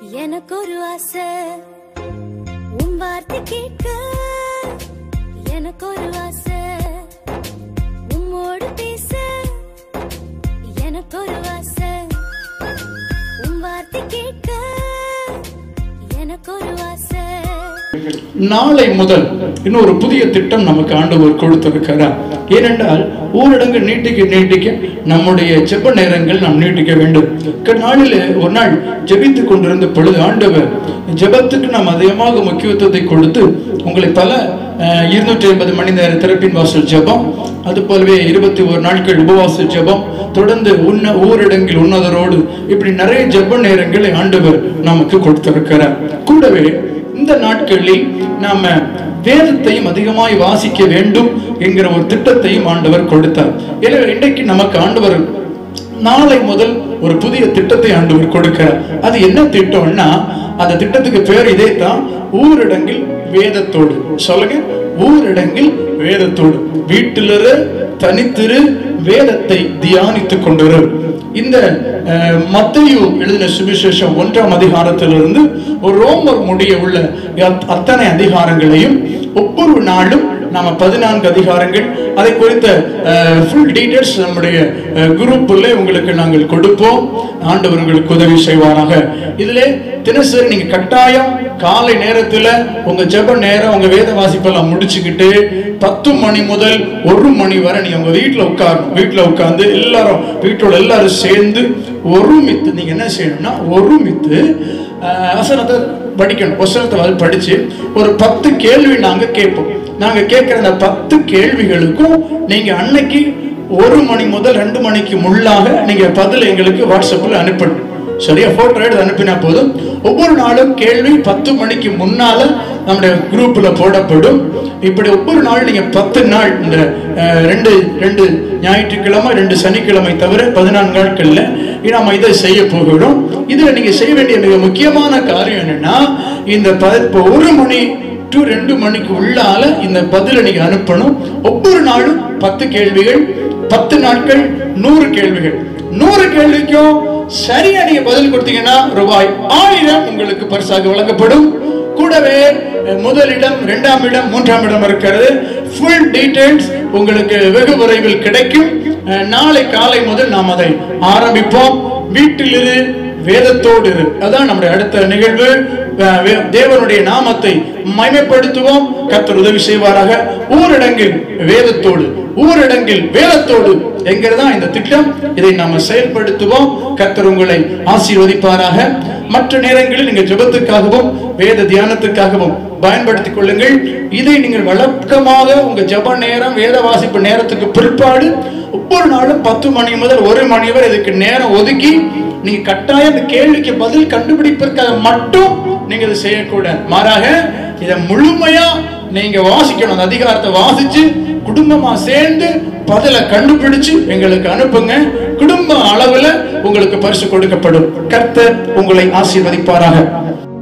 எனக்கு ஒரு ஆசை உன் வார்த்தை கேட்க எனக்கு ஒரு ஆசை உம்மோடு பேச எனக்கு ஒரு ஆசை உன் வார்த்தை கேட்க எனக்கு ஒரு ஆசை நாளை முதல் இன்னொரு புதிய திட்டம் நமக்கு ஆண்டவர் கொடுத்திருக்கிறார் ஏனென்றால் ஊரடங்கு நீட்டிக்க நீட்டிக்க நம்முடைய ஜெப நேரங்கள் நாம் நீட்டிக்க வேண்டும் க- நாளிலே ஒரு நாள் ஜெபித்துக் கொண்டிருந்த பொழுது ஆண்டவர் ஜெபத்துக்கு நாம் அதிகமாக முக்கியத்துவத்தை கொடுத்து உங்களை பல இருநூற்றி ஐம்பது மணி நேர திறப்பின் வாசல் ஜெபம் அது போலவே இருபத்தி ஒரு நாட்கள் உபவாச ஜெபம் தொடர்ந்து உண்ண ஊரடங்கில் உன்னதரோடு இப்படி நிறைய ஜெப நேரங்களை ஆண்டவர் நமக்கு கொடுத்திருக்கிறார் கூடவே இந்த நாட்களில் நாம வேதத்தையும் அதிகமாய் வாசிக்க வேண்டும் என்கிற ஒரு திட்டத்தையும் ஆண்டவர் கொடுத்தார் எனவே இன்றைக்கு நமக்கு ஆண்டவர் நாளை முதல் ஒரு புதிய திட்டத்தை ஆண்டவர் கொடுக்கிறார் அது என்ன திட்டம்னா அந்த திட்டத்துக்கு பேர் இதே தான் ஊரடங்கில் வேதத்தோடு சொல்லுங்க ஊரடங்கில் வேதத்தோடு வீட்டிலிரு தனித்திரு வேதத்தை தியானித்துக் கொண்டிரு இந்த அஹ், மத்தேயு எழுதின சுவிசேஷம் ஒன்றாம் அதிகாரத்திலிருந்து ஒரு ரோமர் முடிய உள்ள அத்- அத்தனை அதிகாரங்களையும் ஒவ்வொரு நாளும் நாம பதினான்கு அதிகாரங்கள் அதை குறித்த ஃபுல் டீடைல்ஸ் நம்முடைய குரூப்புல உங்களுக்கு நாங்கள் கொடுப்போம் ஆண்டவர் உங்களுக்கு உதவி செய்வாராக இதுல தினசரி நீங்க கட்டாயம் காலை நேரத்துல உங்க ஜெப நேரம் உங்க வேத வாசிப்பெல்லாம் முடிச்சுக்கிட்டு பத்து மணி முதல் ஒரு மணி வரை நீங்க உங்க வீட்டுல உட்காரணும் வீட்டுல உட்கார்ந்து எல்லாரும் வீட்டோட எல்லாரும் சேர்ந்து ஒருமித்து நீங்க என்ன செய்யணும்னா ஒருமித்து அஹ், வசனத்தை படிக்கணும் வசனத்தை வந்து படிச்சு ஒரு பத்து கேள்வி நாங்க கேட்போம் நாங்க கேட்கிற அந்த பத்து கேள்விகளுக்கும் நீங்க அன்னைக்கு ஒரு மணி முதல் ரெண்டு மணிக்கு முள்ளாக நீங்க பதில் எங்களுக்கு வாட்ஸ்அப்ல அனுப்பணும் சரியா போட்டோ எடுத்து அனுப்பினா போதும் ஒவ்வொரு நாளும் கேள்வி பத்து மணிக்கு முன்னால நம்முடைய குரூப்ல போடப்படும் இப்படி ஒவ்வொரு நாள் நீங்க பத்து நாள் இந்த அஹ், ரெண்டு ரெண்டு ஞாயிற்றுக்கிழமை ரெண்டு சனிக்கிழமை தவிர பதினான்கு நாட்கள்ல நாம இதை செய்ய போகிறோம் இதுல நீங்க செய்ய வேண்டிய மிக முக்கியமான காரியம் என்னன்னா இந்த ப- இப்போ ஒரு மணி டு ரெண்டு மணிக்கு உள்ளால இந்த பதிலை நீங்க அனுப்பணும் ஒவ்வொரு நாளும் பத்து கேள்விகள் பத்து நாட்கள் நூறு கேள்விகள் நூறு கேள்விக்கும் சரியா நீங்க பதில் கொடுத்தீங்கன்னா ரூபாய் ஆயிரம் உங்களுக்கு பரிசாக வழங்கப்படும் கூடவே அஹ், முதலிடம் இரண்டாம் இடம் மூன்றாம் இடம் இருக்கிறது ஃபுல் டீடைல்ஸ் உங்களுக்கு வெகு விரைவில் கிடைக்கும் அஹ், நாளை காலை முதல் நாம் அதை ஆரம்பிப்போம் வீட்டிலிரு வேதத்தோடு இரு அதான் நம்முடைய அடுத்த நிகழ்வு அஹ், வே- தேவனுடைய நாமத்தை மைமைப்படுத்துவோம் கர்த்தர் உதவி செய்வாராக ஊரடங்கில் வேதத்தோடு ஊரடங்கில் வேதத்தோடு என்கிறதா இந்த திட்டம் இதை நாம செயல்படுத்துவோம் கர்த்தர் உங்களை ஆசீர்வதிப்பாராக மற்ற நேரங்களில் நீங்க ஜெபத்துக்காகவும் வேத தியானத்துக்காகவும் பயன்படுத்திக் கொள்ளுங்கள் இதை நீங்கள் வழக்கமாக உங்க ஜெப நேரம் வேத வாசிப்பு நேரத்துக்கு பிற்பாடு ஒவ்வொரு நாளும் பத்து மணி முதல் ஒரு மணி வரை இதுக்கு நேரம் ஒதுக்கி நீங்க கட்டாயம் இந்த கேள்விக்கு பதில் கண்டுபிடிப்பதற்காக மட்டும் நீங்க இதை செய்யக்கூடாது மாறாக இதை முழுமையா நீங்க வாசிக்கணும் அந்த அதிகாரத்தை வாசிச்சு குடும்பமா சேர்ந்து பதில கண்டுபிடிச்சு எங்களுக்கு அனுப்புங்க குடும்ப அளவுல உங்களுக்கு பரிசு கொடுக்கப்படும் கர்த்தர் உங்களை ஆசீர்வதிப்பாராக